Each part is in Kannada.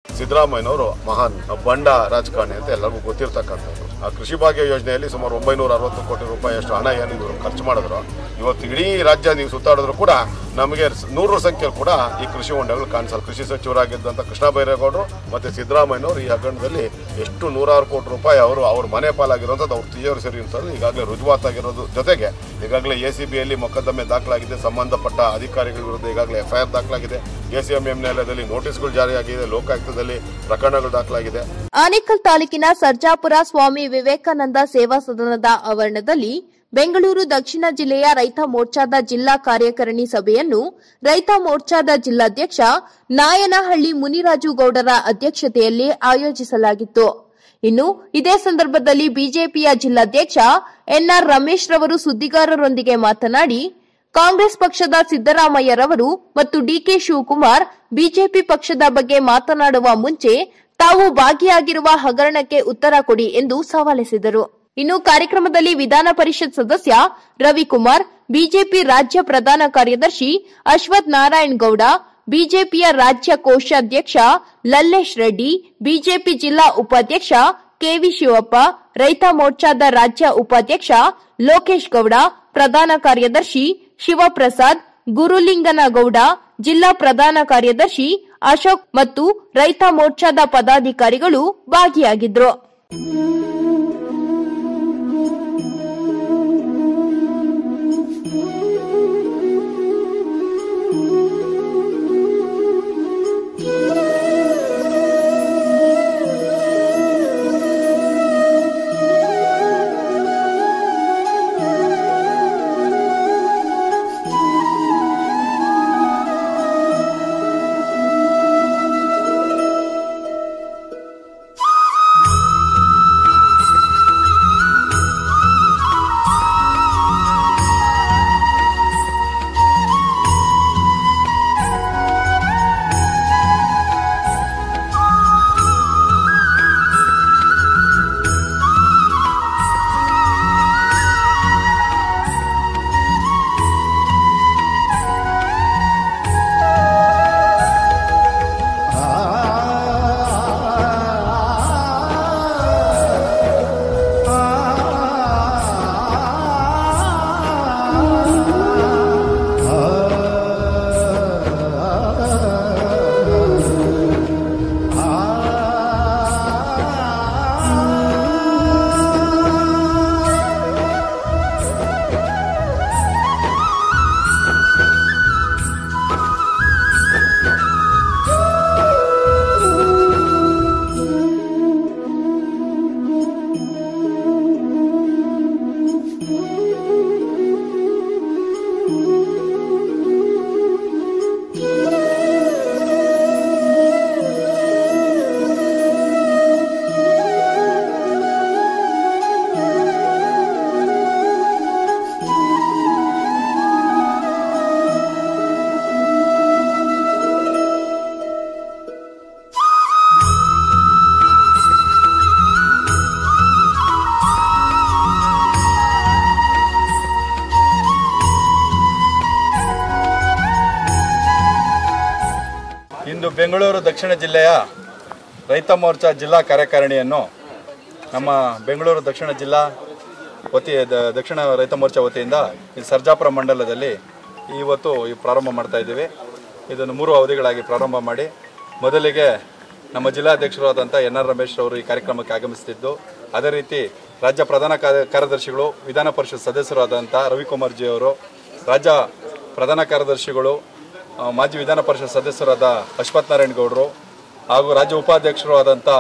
ಸಿದ್ದರಾಮಯ್ಯನವರು ಮಹಾನ್ ಬಂಡ ರಾಜಕಾರಣಿ ಅಂತ ಎಲ್ಲರಿಗೂ ಗೊತ್ತಿರ್ತಕ್ಕಂಥದ್ದು ಆ ಕೃಷಿ ಭಾಗ್ಯ ಯೋಜನೆಯಲ್ಲಿ ಸುಮಾರು ಒಂಬೈನೂರ ಅರವತ್ತು ಕೋಟಿ ರೂಪಾಯಿಯಷ್ಟು ಹಣ ಏನು ಇವರು ಖರ್ಚು ಮಾಡಿದ್ರು ಇವತ್ತು ಇಡೀ ರಾಜ್ಯ ನೀವು ಸುತ್ತಾಡಿದ್ರು ಕೂಡ ನಮಗೆ ನೂರರ ಸಂಖ್ಯೆಯಲ್ಲಿ ಕೂಡ ಈ ಕೃಷಿ ಹೊಂಡಗಳು ಕಾಣಿಸಲ್ಲ ಕೃಷಿ ಸಚಿವರಾಗಿದ್ದಂಥ ಕೃಷ್ಣ ಬೈರೇಗೌಡರು ಮತ್ತೆ ಸಿದ್ದರಾಮಯ್ಯನವರು ಈ ಹಗರಣದಲ್ಲಿ ಎಷ್ಟು ನೂರಾರು ಕೋಟಿ ರೂಪಾಯಿ ಅವರು ಅವ್ರ ಮನೆ ಪಾಲಾಗಿರೋಂಥದ್ದು ಅವ್ರ ತಿಜೋರು ಸೇರಿ ಅಂತದ್ದು ಈಗಾಗಲೇ ರುಜುವಾತಾಗಿರೋದು ಜೊತೆಗೆ ಈಗಾಗಲೇ ಎ ಸಿ ಬಿಯಲ್ಲಿ ಮೊಕದ್ದಮೆ ದಾಖಲಾಗಿದೆ ಸಂಬಂಧಪಟ್ಟ ಅಧಿಕಾರಿಗಳ ವಿರುದ್ಧ ಈಗಾಗಲೇ ಎಫ್ಐಆರ್ ದಾಖಲಾಗಿದೆ ಎ ಸಿ ಎಂ ಎಂ ನ್ಯಾಯಾಲಯದಲ್ಲಿ ನೋಟಿಸ್ಗಳು ಜಾರಿಯಾಗಿದೆ ಲೋಕಾಯುಕ್ತದಲ್ಲಿ ಪ್ರಕರಣಗಳು ದಾಖಲಾಗಿದೆ ಆನೇಕಲ್ ತಾಲೂಕಿನ ಸರ್ಜಾಪುರ ಸ್ವಾಮಿ ವಿವೇಕಾನಂದ ಸೇವಾ ಸದನದ ಆವರಣದಲ್ಲಿ ಬೆಂಗಳೂರು ದಕ್ಷಿಣ ಜಿಲ್ಲೆಯ ರೈತ ಮೋರ್ಚಾದ ಜಿಲ್ಲಾ ಕಾರ್ಯಕಾರಿಣಿ ಸಭೆಯನ್ನು ರೈತ ಮೋರ್ಚಾದ ಜಿಲ್ಲಾಧ್ಯಕ್ಷ ನಾಯನಹಳ್ಳಿ ಮುನಿರಾಜು ಗೌಡರ ಅಧ್ಯಕ್ಷತೆಯಲ್ಲಿ ಆಯೋಜಿಸಲಾಗಿತ್ತು ಇನ್ನು ಇದೇ ಸಂದರ್ಭದಲ್ಲಿ ಬಿಜೆಪಿಯ ಜಿಲ್ಲಾಧ್ಯಕ್ಷ ಎನ್ಆರ್ ರಮೇಶ್ ರವರು ಸುದ್ದಿಗಾರರೊಂದಿಗೆ ಮಾತನಾಡಿ ಕಾಂಗ್ರೆಸ್ ಪಕ್ಷದ ಸಿದ್ದರಾಮಯ್ಯರವರು ಮತ್ತು ಡಿಕೆ ಶಿವಕುಮಾರ್ ಬಿಜೆಪಿ ಪಕ್ಷದ ಬಗ್ಗೆ ಮಾತನಾಡುವ ಮುಂಚೆ ತಾವು ಭಾಗಿಯಾಗಿರುವ ಹಗರಣಕ್ಕೆ ಉತ್ತರ ಕೊಡಿ ಎಂದು ಸವಾಲೆಸೆದರು ಇನ್ನು ಕಾರ್ಯಕ್ರಮದಲ್ಲಿ ವಿಧಾನ ಪರಿಷತ್ ಸದಸ್ಯ ರವಿಕುಮಾರ್ ಬಿಜೆಪಿ ರಾಜ್ಯ ಪ್ರಧಾನ ಕಾರ್ಯದರ್ಶಿ ಅಶ್ವಥ್ ನಾರಾಯಣ್ ಗೌಡ ಬಿಜೆಪಿಯ ರಾಜ್ಯ ಕೋಶಾಧ್ಯಕ್ಷ ಲಲ್ಲೇಶ್ ರೆಡ್ಡಿ ಬಿಜೆಪಿ ಜಿಲ್ಲಾ ಉಪಾಧ್ಯಕ್ಷ ಕೆವಿ ಶಿವಪ್ಪ ರೈತ ಮೋರ್ಚಾದ ರಾಜ್ಯ ಉಪಾಧ್ಯಕ್ಷ ಲೋಕೇಶ್ ಗೌಡ ಪ್ರಧಾನ ಕಾರ್ಯದರ್ಶಿ ಶಿವಪ್ರಸಾದ್ ಗುರುಲಿಂಗನಗೌಡ ಜಿಲ್ಲಾ ಪ್ರಧಾನ ಕಾರ್ಯದರ್ಶಿ ಅಶೋಕ್ ಮತ್ತು ರೈತ ಮೋರ್ಚಾದ ಪದಾಧಿಕಾರಿಗಳು ಭಾಗಿಯಾಗಿದ್ರು ಇಂದು ಬೆಂಗಳೂರು ದಕ್ಷಿಣ ಜಿಲ್ಲೆಯ ರೈತ ಮೋರ್ಚಾ ಜಿಲ್ಲಾ ಕಾರ್ಯಕಾರಿಣಿಯನ್ನು ನಮ್ಮ ಬೆಂಗಳೂರು ದಕ್ಷಿಣ ಜಿಲ್ಲಾ ವತಿ ದ- ದಕ್ಷಿಣ ರೈತ ಮೋರ್ಚಾ ವತಿಯಿಂದ ಈ ಸರ್ಜಾಪುರ ಮಂಡಲದಲ್ಲಿ ಇವತ್ತು ಈ ಪ್ರಾರಂಭ ಮಾಡ್ತಾ ಇದ್ದೀವಿ ಇದನ್ನು ಮೂರು ಅವಧಿಗಳಾಗಿ ಪ್ರಾರಂಭ ಮಾಡಿ ಮೊದಲಿಗೆ ನಮ್ಮ ಜಿಲ್ಲಾಧ್ಯಕ್ಷರಾದಂಥ ಎನ್ ಆರ್ ರಮೇಶ್ ಅವರು ಈ ಕಾರ್ಯಕ್ರಮಕ್ಕೆ ಆಗಮಿಸುತ್ತಿದ್ದು ಅದೇ ರೀತಿ ರಾಜ್ಯ ಪ್ರಧಾನ ಕಾರ್ಯ- ಕಾರ್ಯದರ್ಶಿಗಳು ವಿಧಾನ ಪರಿಷತ್ ಸದಸ್ಯರಾದಂಥ ರವಿಕುಮಾರ್ ಜಿ ಅವರು ರಾಜ್ಯ ಪ್ರಧಾನ ಕಾರ್ಯದರ್ಶಿಗಳು ಆ, ಮಾಜಿ ವಿಧಾನ ಪರಿಷತ್ ಸದಸ್ಯರಾದ ಅಶ್ವಥ್ ನಾರಾಯಣ್ ಗೌಡರು ಹಾಗೂ ರಾಜ್ಯ ಉಪಾಧ್ಯಕ್ಷರು ಆದಂಥ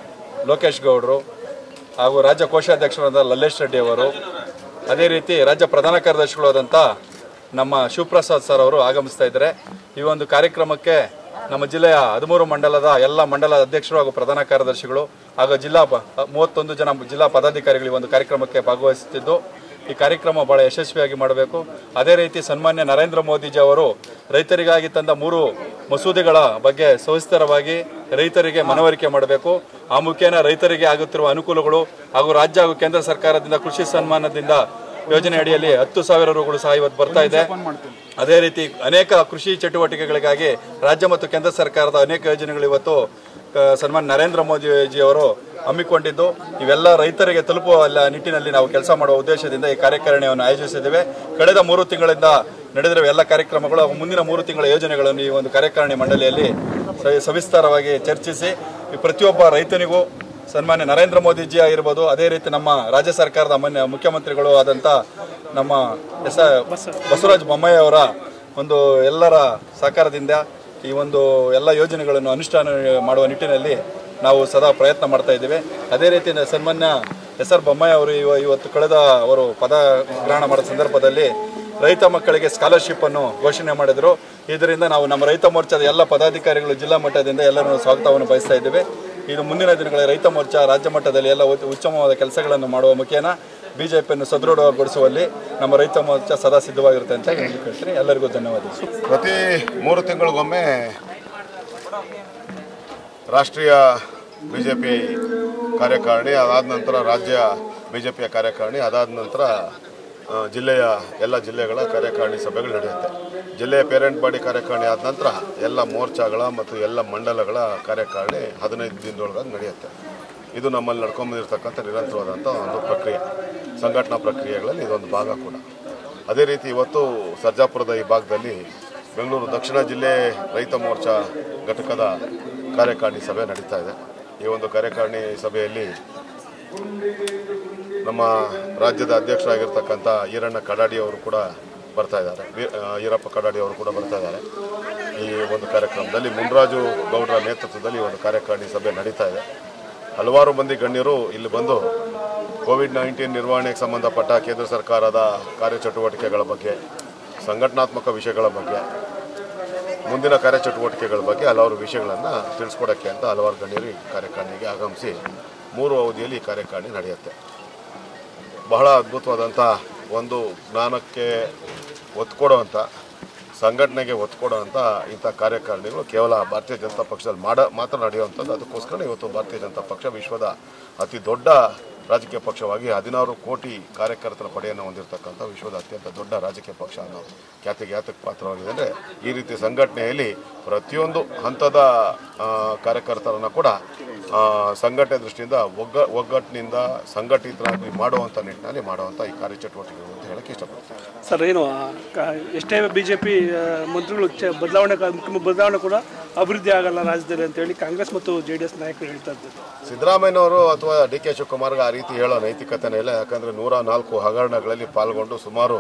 ಲೋಕೇಶ್ ಗೌಡರು ಹಾಗೂ ರಾಜ್ಯ ಕೋಶಾಧ್ಯಕ್ಷರಾದ ಲಲ್ಲೇಶ್ ರೆಡ್ಡಿ ಅವರು ಅದೇ ರೀತಿ ರಾಜ್ಯ ಪ್ರಧಾನ ಕಾರ್ಯದರ್ಶಿಗಳು ಆದಂಥ ನಮ್ಮ ಶಿವಪ್ರಸಾದ್ ಸರ್ ಅವರು ಆಗಮಿಸ್ತಾ ಇದ್ದಾರೆ ಈ ಒಂದು ಕಾರ್ಯಕ್ರಮಕ್ಕೆ ನಮ್ಮ ಜಿಲ್ಲೆಯ ಹದಿಮೂರು ಮಂಡಲದ ಎಲ್ಲ ಮಂಡಲ ಅಧ್ಯಕ್ಷರು ಹಾಗೂ ಪ್ರಧಾನ ಕಾರ್ಯದರ್ಶಿಗಳು ಹಾಗೂ ಜಿಲ್ಲಾ ಪ- ಮೂವತ್ತೊಂದು ಜನ ಜಿಲ್ಲಾ ಪದಾಧಿಕಾರಿಗಳು ಈ ಒಂದು ಕಾರ್ಯಕ್ರಮಕ್ಕೆ ಭಾಗವಹಿಸುತ್ತಿದ್ದು ಈ ಕಾರ್ಯಕ್ರಮ ಬಹಳ ಯಶಸ್ವಿಯಾಗಿ ಮಾಡಬೇಕು ಅದೇ ರೀತಿ ಸನ್ಮಾನ್ಯ ನರೇಂದ್ರ ಮೋದಿಜಿ ಅವರು ರೈತರಿಗಾಗಿ ತಂದ ಮೂರು ಮಸೂದೆಗಳ ಬಗ್ಗೆ ಸವಿಸ್ತರವಾಗಿ ರೈತರಿಗೆ ಮನವರಿಕೆ ಮಾಡಬೇಕು ಆ ಮುಖೇನ ರೈತರಿಗೆ ಆಗುತ್ತಿರುವ ಅನುಕೂಲಗಳು ಹಾಗೂ ರಾಜ್ಯ ಹಾಗೂ ಕೇಂದ್ರ ಸರ್ಕಾರದಿಂದ ಕೃಷಿ ಸನ್ಮಾನದಿಂದ ಯೋಜನೆ ಅಡಿಯಲ್ಲಿ ಹತ್ತು ಸಾವಿರ ರೂಗಳು ಸಹ ಇವತ್ತು ಬರ್ತಾ ಇದೆ ಅದೇ ರೀತಿ ಅನೇಕ ಕೃಷಿ ಚಟುವಟಿಕೆಗಳಿಗಾಗಿ ರಾಜ್ಯ ಮತ್ತು ಕೇಂದ್ರ ಸರ್ಕಾರದ ಅನೇಕ ಯೋಜನೆಗಳು ಇವತ್ತು ಕ- ಸನ್ಮಾನ್ ನರೇಂದ್ರ ಮೋದಿಜಿ ಅವರು ಹಮ್ಮಿಕೊಂಡಿದ್ದು ಇವೆಲ್ಲ ರೈತರಿಗೆ ತಲುಪುವ ಎಲ್ಲ ನಿಟ್ಟಿನಲ್ಲಿ ನಾವು ಕೆಲಸ ಮಾಡುವ ಉದ್ದೇಶದಿಂದ ಈ ಕಾರ್ಯಕಾರಿಣಿಯನ್ನು ಆಯೋಜಿಸಿದ್ದೇವೆ ಕಳೆದ ಮೂರು ತಿಂಗಳಿಂದ ನಡೆದಿರುವ ಎಲ್ಲ ಕಾರ್ಯಕ್ರಮಗಳು ಹಾಗೂ ಮುಂದಿನ ಮೂರು ತಿಂಗಳ ಯೋಜನೆಗಳನ್ನು ಈ ಒಂದು ಕಾರ್ಯಕಾರಿಣಿ ಮಂಡಳಿಯಲ್ಲಿ ಸ- ಸವಿಸ್ತಾರವಾಗಿ ಚರ್ಚಿಸಿ ಈ ಪ್ರತಿಯೊಬ್ಬ ರೈತನಿಗೂ ಸನ್ಮಾನ್ಯ ನರೇಂದ್ರ ಮೋದಿಜಿ ಆಗಿರ್ಬೋದು ಅದೇ ರೀತಿ ನಮ್ಮ ರಾಜ್ಯ ಸರ್ಕಾರದ ಮಾನ್ಯ ಮುಖ್ಯಮಂತ್ರಿಗಳು ಆದಂಥ ನಮ್ಮ ಎಸ್ ಬಸವರಾಜ ಬೊಮ್ಮಾಯಿ ಅವರ ಒಂದು ಎಲ್ಲರ ಸಹಕಾರದಿಂದ ಈ ಒಂದು ಎಲ್ಲ ಯೋಜನೆಗಳನ್ನು ಅನುಷ್ಠಾನ ಮಾಡುವ ನಿಟ್ಟಿನಲ್ಲಿ ನಾವು ಸದಾ ಪ್ರಯತ್ನ ಮಾಡ್ತಾ ಇದ್ದೇವೆ ಅದೇ ರೀತಿ ಸನ್ಮಾನ್ಯ ಎಸ್ ಆರ್ ಬೊಮ್ಮಾಯಿ ಅವರು ಇವ- ಇವತ್ತು ಕಳೆದ ಅವರು ಪದ ಗ್ರಹಣ ಮಾಡಿದ ಸಂದರ್ಭದಲ್ಲಿ ರೈತ ಮಕ್ಕಳಿಗೆ ಸ್ಕಾಲರ್ಶಿಪ್ ಅನ್ನು ಘೋಷಣೆ ಮಾಡಿದರು ಇದರಿಂದ ನಾವು ನಮ್ಮ ರೈತ ಮೋರ್ಚಾದ ಎಲ್ಲ ಪದಾಧಿಕಾರಿಗಳು ಜಿಲ್ಲಾ ಮಟ್ಟದಿಂದ ಎಲ್ಲರೂ ಸ್ವಾಗತವನ್ನು ಬಯಸ್ತಾ ಇದ್ದೇವೆ ಇದು ಮುಂದಿನ ದಿನಗಳ ರೈತ ಮೋರ್ಚಾ ರಾಜ್ಯ ಮಟ್ಟದಲ್ಲಿ ಎಲ್ಲ ಉತ್- ಉತ್ತಮವಾದ ಕೆಲಸಗಳನ್ನು ಮಾಡುವ ಮುಖೇನ ಬಿಜೆಪಿಯನ್ನು ಸದೃಢಗೊಳಿಸುವಲ್ಲಿ ನಮ್ಮ ರೈತ ಮೋರ್ಚಾ ಸದಾ ಸಿದ್ಧವಾಗಿರುತ್ತೆ ಅಂತ ಹೇಳಿ ಕೇಳ್ತೀನಿ ಎಲ್ಲರಿಗೂ ಧನ್ಯವಾದಗಳು ಪ್ರತಿ ಮೂರು ತಿಂಗಳಿಗೊಮ್ಮೆ ರಾಷ್ಟ್ರೀಯ ಬಿ ಜೆ ಪಿ ಕಾರ್ಯಕಾರಿಣಿ ಅದಾದ ನಂತರ ರಾಜ್ಯ ಬಿ ಜೆ ಪಿಯ ಕಾರ್ಯಕಾರಿಣಿ ಅದಾದ ನಂತರ ಆ, ಜಿಲ್ಲೆಯ ಎಲ್ಲ ಜಿಲ್ಲೆಗಳ ಕಾರ್ಯಕಾರಿಣಿ ಸಭೆಗಳು ನಡೆಯುತ್ತೆ ಜಿಲ್ಲೆಯ ಪೇರೆಂಟ್ ಬಾಡಿ ಕಾರ್ಯಕಾರಿಣಿ ಆದ ನಂತರ ಎಲ್ಲ ಮೋರ್ಚಾಗಳ ಮತ್ತು ಎಲ್ಲ ಮಂಡಲಗಳ ಕಾರ್ಯಕಾರಿಣಿ ಹದಿನೈದು ದಿನದೊಳಗಾಗಿ ನಡೆಯುತ್ತೆ ಇದು ನಮ್ಮಲ್ಲಿ ನಡ್ಕೊಂಬಂದಿರತಕ್ಕಂಥ ನಿರಂತರವಾದಂಥ ಒಂದು ಪ್ರಕ್ರಿಯೆ ಸಂಘಟನಾ ಪ್ರಕ್ರಿಯೆಗಳಲ್ಲಿ ಇದೊಂದು ಭಾಗ ಕೂಡ ಅದೇ ರೀತಿ ಇವತ್ತು ಸರ್ಜಾಪುರದ ಈ ಭಾಗದಲ್ಲಿ ಬೆಂಗಳೂರು ದಕ್ಷಿಣ ಜಿಲ್ಲೆ ರೈತ ಮೋರ್ಚಾ ಘಟಕದ ಕಾರ್ಯಕಾರಿಣಿ ಸಭೆ ನಡೀತಾ ಇದೆ ಈ ಒಂದು ಕಾರ್ಯಕಾರಿಣಿ ಸಭೆಯಲ್ಲಿ ನಮ್ಮ ರಾಜ್ಯದ ಅಧ್ಯಕ್ಷರಾಗಿರ್ತಕ್ಕಂಥ ಈರಣ್ಣ ಕಡಾಡಿ ಅವರು ಕೂಡ ಬರ್ತಾ ಇದ್ದಾರೆ ವೀ- ಆ, ಈರಪ್ಪ ಕಡಾಡಿ ಅವರು ಕೂಡ ಬರ್ತಾ ಇದ್ದಾರೆ ಈ ಒಂದು ಕಾರ್ಯಕ್ರಮದಲ್ಲಿ ಮುನ್ರಾಜು ಗೌಡರ ನೇತೃತ್ವದಲ್ಲಿ ಈ ಒಂದು ಕಾರ್ಯಕಾರಿಣಿ ಸಭೆ ನಡೀತಾ ಇದೆ ಹಲವಾರು ಮಂದಿ ಗಣ್ಯರು ಇಲ್ಲಿ ಬಂದು ಕೋವಿಡ್ ನೈನ್ಟೀನ್ ನಿರ್ವಹಣೆಗೆ ಸಂಬಂಧಪಟ್ಟ ಕೇಂದ್ರ ಸರ್ಕಾರದ ಕಾರ್ಯಚಟುವಟಿಕೆಗಳ ಬಗ್ಗೆ ಸಂಘಟನಾತ್ಮಕ ವಿಷಯಗಳ ಬಗ್ಗೆ ಮುಂದಿನ ಕಾರ್ಯಚಟುವಟಿಕೆಗಳ ಬಗ್ಗೆ ಹಲವಾರು ವಿಷಯಗಳನ್ನು ತಿಳಿಸ್ಕೊಡೋಕ್ಕೆ ಅಂತ ಹಲವಾರು ಗಣ್ಯರು ಈ ಕಾರ್ಯಕಾರಿಣಿಗೆ ಆಗಮಿಸಿ ಮೂರು ಅವಧಿಯಲ್ಲಿ ಈ ಕಾರ್ಯಕಾರಿಣಿ ನಡೆಯುತ್ತೆ ಬಹಳ ಅದ್ಭುತವಾದಂಥ ಒಂದು ಜ್ಞಾನಕ್ಕೆ ಒತ್ತು ಕೊಡುವಂಥ ಸಂಘಟನೆಗೆ ಒತ್ತು ಕೊಡುವಂಥ ಇಂಥ ಕಾರ್ಯಕಾರಿಣಿಗಳು ಕೇವಲ ಭಾರತೀಯ ಜನತಾ ಪಕ್ಷದಲ್ಲಿ ಮಾಡ ಮಾತ್ರ ನಡೆಯುವಂಥದ್ದು ಅದಕ್ಕೋಸ್ಕರ ಇವತ್ತು ಭಾರತೀಯ ಜನತಾ ಪಕ್ಷ ವಿಶ್ವದ ಅತಿ ದೊಡ್ಡ ರಾಜಕೀಯ ಪಕ್ಷವಾಗಿ ಹದಿನಾರು ಕೋಟಿ ಕಾರ್ಯಕರ್ತರ ಪಡೆಯನ್ನು ಹೊಂದಿರತಕ್ಕಂಥ ವಿಶ್ವದ ಅತ್ಯಂತ ದೊಡ್ಡ ರಾಜಕೀಯ ಪಕ್ಷ ಅನ್ನೋ ಖ್ಯಾತಿಗೆ ಯಾತಕ್ಕೆ ಪಾತ್ರವಾಗಿದೆ ಅಂದರೆ ಈ ರೀತಿ ಸಂಘಟನೆಯಲ್ಲಿ ಪ್ರತಿಯೊಂದು ಹಂತದ ಆ, ಕಾರ್ಯಕರ್ತರನ್ನು ಕೂಡ ಆ, ಸಂಘಟನೆ ದೃಷ್ಟಿಯಿಂದ ಒಗ್ಗ ಒಗ್ಗಟ್ಟಿನಿಂದ ಸಂಘಟಿತರಾಗಿ ಮಾಡುವಂಥ ನಿಟ್ಟಿನಲ್ಲಿ ಮಾಡುವಂಥ ಈ ಕಾರ್ಯಚಟುವಟಿಕೆಗಳು ಅಂತ ಹೇಳಕ್ಕೆ ಇಷ್ಟಪಡ್ತೀನಿ ಸರ್ ಏನು ಆ, ಕ- ಎಷ್ಟೇ ಬಿ ಜೆ ಪಿ ಮಂತ್ರಿಗಳು ಚ ಬದಲಾವಣೆ ಕ- ಮುಖ್ಯ ಬದಲಾವಣೆ ಕೂಡ ಅಭಿವೃದ್ಧಿ ಆಗಲ್ಲ ರಾಜ್ಯದಲ್ಲಿ ಅಂತೇಳಿ ಕಾಂಗ್ರೆಸ್ ಮತ್ತು ಜೆ ಡಿ ಎಸ್ ನಾಯಕರು ಹೇಳ್ತಾ ಇದ್ದಾರೆ ಸಿದ್ದರಾಮಯ್ಯನವರು ಅಥವಾ ಡಿ ಕೆ ಶಿವಕುಮಾರ್ಗೆ ಆ ರೀತಿ ಹೇಳೋ ನೈತಿಕತೆನೇ ಇಲ್ಲ ಯಾಕಂದರೆ ನೂರ ನಾಲ್ಕು ಹಗರಣಗಳಲ್ಲಿ ಪಾಲ್ಗೊಂಡು ಸುಮಾರು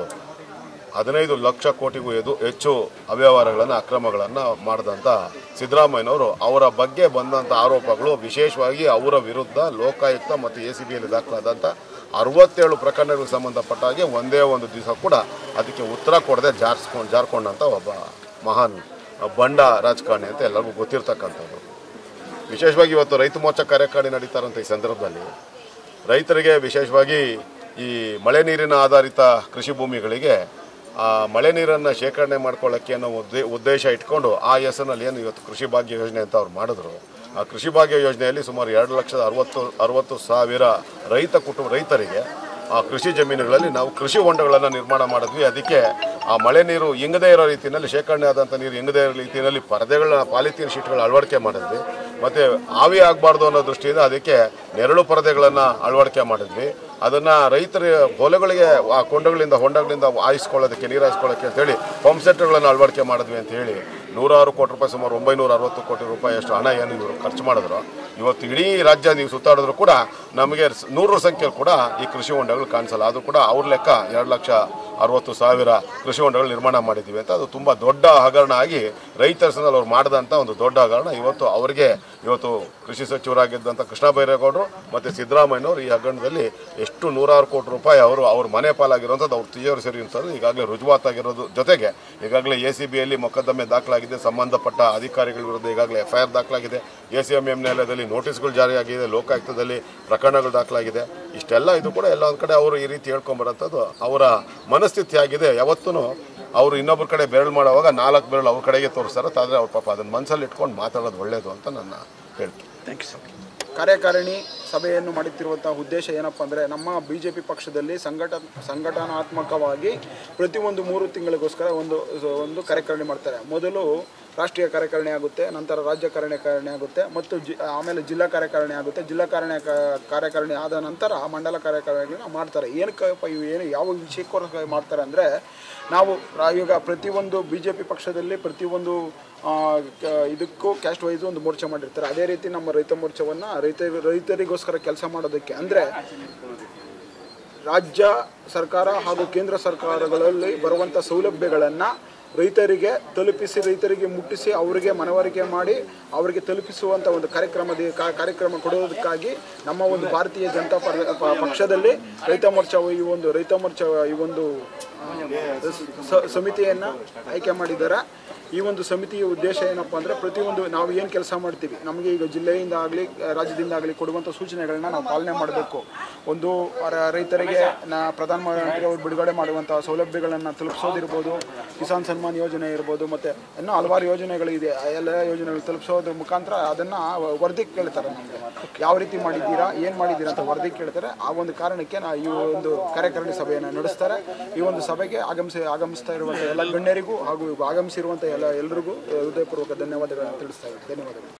ಹದಿನೈದು ಲಕ್ಷ ಕೋಟಿಗೂ ಎದು ಹೆಚ್ಚು ಅವ್ಯವಹಾರಗಳನ್ನು ಅಕ್ರಮಗಳನ್ನು ಮಾಡಿದಂಥ ಸಿದ್ದರಾಮಯ್ಯನವರು ಅವರ ಬಗ್ಗೆ ಬಂದಂಥ ಆರೋಪಗಳು ವಿಶೇಷವಾಗಿ ಅವರ ವಿರುದ್ಧ ಲೋಕಾಯುಕ್ತ ಮತ್ತು ಎ ಸಿ ಬಿಯಲ್ಲಿ ದಾಖಲಾದಂಥ ಅರವತ್ತೇಳು ಪ್ರಕರಣಗಳಿಗೆ ಸಂಬಂಧಪಟ್ಟ ಹಾಗೆ ಒಂದೇ ಒಂದು ದಿವಸ ಕೂಡ ಅದಕ್ಕೆ ಉತ್ತರ ಕೊಡದೆ ಜಾರ್ಸ್ಕೊಂಡು ಜಾರ್ಕೊಂಡಂಥ ಒಬ್ಬ ಮಹಾನ್ ಬಂಡ ರಾಜಕಾರಣಿ ಅಂತ ಎಲ್ಲರಿಗೂ ಗೊತ್ತಿರ್ತಕ್ಕಂಥದ್ದು ವಿಶೇಷವಾಗಿ ಇವತ್ತು ರೈತ ಮೋರ್ಚಾ ಕಾರ್ಯಕಾರಿಣಿ ನಡೀತಾರಂತ ಈ ಸಂದರ್ಭದಲ್ಲಿ ರೈತರಿಗೆ ವಿಶೇಷವಾಗಿ ಈ ಮಳೆ ನೀರಿನ ಆಧಾರಿತ ಕೃಷಿ ಭೂಮಿಗಳಿಗೆ ಆ ಮಳೆ ನೀರನ್ನು ಶೇಖರಣೆ ಮಾಡ್ಕೊಳ್ಳೋಕ್ಕೆ ಅನ್ನೋ ಉದ್ದೇ ಉದ್ದೇಶ ಇಟ್ಕೊಂಡು ಆ ಹೆಸರಿನಲ್ಲಿ ಏನು ಇವತ್ತು ಕೃಷಿ ಭಾಗ್ಯ ಯೋಜನೆ ಅಂತ ಅವ್ರು ಮಾಡಿದ್ರು ಆ ಕೃಷಿ ಭಾಗ್ಯ ಯೋಜನೆಯಲ್ಲಿ ಸುಮಾರು ಎರಡು ಲಕ್ಷದ ಅರವತ್ತು ಅರವತ್ತು ಸಾವಿರ ರೈತ ಕುಟುಂಬ ರೈತರಿಗೆ ಆ ಕೃಷಿ ಜಮೀನುಗಳಲ್ಲಿ ನಾವು ಕೃಷಿ ಹೊಂಡಗಳನ್ನು ನಿರ್ಮಾಣ ಮಾಡಿದ್ವಿ ಅದಕ್ಕೆ ಆ ಮಳೆ ನೀರು ಇಂಗದೇ ಇರೋ ರೀತಿಯಲ್ಲಿ ಶೇಖರಣೆ ಆದಂಥ ನೀರು ಇಂಗದೇ ಇರೋ ರೀತಿಯಲ್ಲಿ ಪರದೆಗಳನ್ನ ಪಾಲಿಥೀನ್ ಶೀಟ್ಗಳ ಅಳವಡಿಕೆ ಮಾಡಿದ್ವಿ ಮತ್ತು ಆವಿ ಆಗಬಾರ್ದು ಅನ್ನೋ ದೃಷ್ಟಿಯಿಂದ ಅದಕ್ಕೆ ನೆರಳು ಪರದೆಗಳನ್ನು ಅಳವಡಿಕೆ ಮಾಡಿದ್ವಿ ಅದನ್ನು ರೈತರ ಹೊಲಗಳಿಗೆ ಆ ಕೊಂಡಗಳಿಂದ ಹೊಂಡಗಳಿಂದ ಹಾಯಿಸ್ಕೊಳ್ಳೋದಕ್ಕೆ ನೀರು ಹಾಯಿಸ್ಕೊಳ್ಳೋಕ್ಕೆ ಅಂತೇಳಿ ಪಂಪ್ ಸೆಟ್ಗಳನ್ನು ಅಳವಡಿಕೆ ಮಾಡಿದ್ವಿ ಅಂತ ಹೇಳಿ ನೂರಾರು ಕೋಟಿ ರೂಪಾಯಿ ಸುಮಾರು ಒಂಬೈನೂರ ಅರವತ್ತು ಕೋಟಿ ರೂಪಾಯಿ ಅಷ್ಟು ಹಣ ಏನು ಇವರು ಖರ್ಚು ಮಾಡಿದ್ರು ಇವತ್ತು ಇಡೀ ರಾಜ್ಯ ನೀವು ಸುತ್ತಾಡಿದ್ರು ಕೂಡ ನಮಗೆ ಸ್- ನೂರರ ಸಂಖ್ಯೆಯಲ್ಲಿ ಕೂಡ ಈ ಕೃಷಿ ಹೊಂಡಗಳು ಕಾಣಿಸಲ್ಲ ಅದು ಕೂಡ ಅವ್ರ ಲೆಕ್ಕ ಎರಡು ಲಕ್ಷ ಅರವತ್ತು ಸಾವಿರ ಕೃಷಿ ಹೊಂಡಗಳು ನಿರ್ಮಾಣ ಮಾಡಿದ್ದೀವಿ ಅಂತ ಅದು ತುಂಬ ದೊಡ್ಡ ಹಗರಣ ಆಗಿ ರೈತರ ಸಂಘದಲ್ಲಿ ಅವ್ರು ಮಾಡಿದಂಥ ಒಂದು ದೊಡ್ಡ ಹಗರಣ ಇವತ್ತು ಅವರಿಗೆ ಇವತ್ತು ಕೃಷಿ ಸಚಿವರಾಗಿದ್ದಂಥ ಕೃಷ್ಣ ಬೈರೇಗೌಡರು ಮತ್ತು ಸಿದ್ದರಾಮಯ್ಯನವರು ಈ ಹಗರಣದಲ್ಲಿ ಎಷ್ಟು ನೂರಾರು ಕೋಟಿ ರೂಪಾಯಿ ಅವರು ಅವ್ರ ಮನೆ ಪಾಲಾಗಿರೋಂಥದ್ದು ಅವ್ರು ತಿಜೋರಿ ಸೇರಿ ಇರ್ತಾರೆ ಈಗಾಗಲೇ ರುಜುವಾತಾಗಿರೋದು ಜೊತೆಗೆ ಈಗಾಗಲೇ ಎ ಸಿ ಬಿಯಲ್ಲಿ ಮೊಕದ್ದಮೆ ದಾಖಲಾಗಿದೆ ಸಂಬಂಧಪಟ್ಟ ಅಧಿಕಾರಿಗಳ ವಿರುದ್ಧ ಈಗಾಗಲೇ ಎಫ್ ಐ ಆರ್ ದಾಖಲಾಗಿದೆ ಎ ಸಿ ಎಂ ಎಂ ನ್ಯಾಯಾಲಯದಲ್ಲಿ ನೋಟಿಸ್ಗಳು ಜಾರಿಯಾಗಿದೆ ಲೋಕಾಯುಕ್ತದಲ್ಲಿ ಪ್ರಕರಣಗಳು ದಾಖಲಾಗಿದೆ ಇಷ್ಟೆಲ್ಲ ಇದು ಕೂಡ ಎಲ್ಲ ಒಂದು ಕಡೆ ಅವರು ಈ ರೀತಿ ಹೇಳ್ಕೊಂಬರೋಂಥದ್ದು ಅವರ ಮನಸ್ಥಿತಿ ಆಗಿದೆ ಯಾವತ್ತೂ ಅವರು ಇನ್ನೊಬ್ಬರ ಕಡೆ ಬೆರಳು ಮಾಡುವಾಗ ನಾಲ್ಕು ಬೆರಳು ಅವ್ರ ಕಡೆಗೆ ತೋರಿಸ್ತಾರೆ ಆದರೆ ಅವ್ರ ಪಾಪ ಅದನ್ನ ಮನಸ್ಸಲ್ಲಿ ಇಟ್ಕೊಂಡು ಮಾತಾಡೋದು ಒಳ್ಳೇದು ಅಂತ ನನ್ನ ಹೇಳ್ತೀನಿ ಥ್ಯಾಂಕ್ ಯು ಸರ್ ಕಾರ್ಯಕಾರಿಣಿ ಸಭೆಯನ್ನು ಮಾಡುತ್ತಿರುವಂಥ ಉದ್ದೇಶ ಏನಪ್ಪ ಅಂದರೆ ನಮ್ಮ ಬಿ ಜೆ ಪಿ ಪಕ್ಷದಲ್ಲಿ ಸಂಘಟ ಸಂಘಟನಾತ್ಮಕವಾಗಿ ಪ್ರತಿಯೊಂದು ಮೂರು ತಿಂಗಳಿಗೋಸ್ಕರ ಒಂದು ಒಂದು ಕಾರ್ಯಕಾರಿಣಿ ಮಾಡ್ತಾರೆ ಮೊದಲು ರಾಷ್ಟ್ರೀಯ ಕಾರ್ಯಕಾರಿಣಿ ಆಗುತ್ತೆ ನಂತರ ರಾಜ್ಯ ಕಾರ್ಯಕಾರಿಣಿ ಆಗುತ್ತೆ ಮತ್ತು ಜಿ ಆಮೇಲೆ ಜಿಲ್ಲಾ ಕಾರ್ಯಕಾರಿಣಿ ಆಗುತ್ತೆ ಜಿಲ್ಲಾ ಕಾರ್ಯ ಕಾರ್ಯಕಾರಿಣಿ ಆದ ನಂತರ ಮಂಡಲ ಕಾರ್ಯಕಾರಿಣಿನ ಮಾಡ್ತಾರೆ ಏನಕ್ಕಪ್ಪ ಇವು ಏನು ಯಾವ ವಿಷಯಕ್ಕೋಸ್ಕರ ಮಾಡ್ತಾರೆ ಅಂದರೆ ನಾವು ರಾ- ಈಗ ಪ್ರತಿಯೊಂದು ಬಿ ಜೆ ಪಿ ಪಕ್ಷದಲ್ಲಿ ಪ್ರತಿಯೊಂದು ಆ, ಕ- ಇದಕ್ಕೂ ಕ್ಯಾಸ್ಟ್ ವೈಸ್ ಒಂದು ಮೋರ್ಚಾ ಮಾಡಿರ್ತಾರೆ ಅದೇ ರೀತಿ ನಮ್ಮ ರೈತ ಮೋರ್ಚಾವನ್ನು ರೈತ ರೈತರಿಗೋಸ್ಕರ ಕೆಲಸ ಮಾಡೋದಕ್ಕೆ ಅಂದರೆ ರಾಜ್ಯ ಸರ್ಕಾರ ಹಾಗೂ ಕೇಂದ್ರ ಸರ್ಕಾರಗಳಲ್ಲಿ ಬರುವಂಥ ಸೌಲಭ್ಯಗಳನ್ನು ರೈತರಿಗೆ ತಲುಪಿಸಿ ರೈತರಿಗೆ ಮುಟ್ಟಿಸಿ ಅವರಿಗೆ ಮನವರಿಕೆ ಮಾಡಿ ಅವರಿಗೆ ತಲುಪಿಸುವಂಥ ಒಂದು ಕಾರ್ಯಕ್ರಮದ ಕಾ- ಕಾರ್ಯಕ್ರಮ ಕೊಡೋದಕ್ಕಾಗಿ ನಮ್ಮ ಒಂದು ಭಾರತೀಯ ಜನತಾ ಪರ- ಪ- ಪಕ್ಷದಲ್ಲಿ ರೈತ ಮೋರ್ಚಾ ಈ ಒಂದು ರೈತ ಮೋರ್ಚಾ ಈ ಒಂದು ಸ- ಸಮಿತಿಯನ್ನು ಆಯ್ಕೆ ಮಾಡಿದ್ದಾರೆ ಈ ಒಂದು ಸಮಿತಿಯ ಉದ್ದೇಶ ಏನಪ್ಪ ಅಂದರೆ ಪ್ರತಿಯೊಂದು ನಾವು ಏನು ಕೆಲಸ ಮಾಡ್ತೀವಿ ನಮಗೆ ಈಗ ಜಿಲ್ಲೆಯಿಂದ ಆಗಲಿ ರಾಜ್ಯದಿಂದ ಆಗಲಿ ಕೊಡುವಂಥ ಸೂಚನೆಗಳನ್ನ ನಾವು ಪಾಲನೆ ಮಾಡಬೇಕು ಒಂದು ರ- ರೈತರಿಗೆ ನಾ ಪ್ರಧಾನಮಂತ್ರಿ ಅವರು ಬಿಡುಗಡೆ ಮಾಡುವಂಥ ಸೌಲಭ್ಯಗಳನ್ನು ತಲುಪಿಸೋದಿರ್ಬೋದು ಕಿಸಾನ್ ಸನ್ಮಾನ್ ಯೋಜನೆ ಇರ್ಬೋದು ಮತ್ತು ಇನ್ನೂ ಹಲವಾರು ಯೋಜನೆಗಳಿದೆ ಆ ಎಲ್ಲ ಯೋಜನೆಗಳು ತಲುಪಿಸೋದ್ರ ಮುಖಾಂತರ ಅದನ್ನು ವರದಿ ಕೇಳ್ತಾರೆ ನಮಗೆ ಯಾವ ರೀತಿ ಮಾಡಿದ್ದೀರಾ ಏನು ಮಾಡಿದ್ದೀರಾ ಅಂತ ವರದಿ ಕೇಳ್ತಾರೆ ಆ ಒಂದು ಕಾರಣಕ್ಕೆ ನಾ ಈ ಒಂದು ಕಾರ್ಯಕಾರಿಣಿ ಸಭೆಯನ್ನು ನಡೆಸ್ತಾರೆ ಈ ಒಂದು ಸಭೆಗೆ ಆಗಮಿಸಿ ಆಗಮಿಸ್ತಾ ಇರುವಂಥ ಎಲ್ಲ ಗಣ್ಯರಿಗೂ ಹಾಗೂ ಆಗಮಿಸಿರುವಂಥ ಎಲ್ಲ ಎಲ್ಲರಿಗೂ ಹೃದಯಪೂರ್ವಕ ಧನ್ಯವಾದಗಳನ್ನು ತಿಳಿಸ್ತಾ ಇದ್ದೀನಿ ಧನ್ಯವಾದಗಳು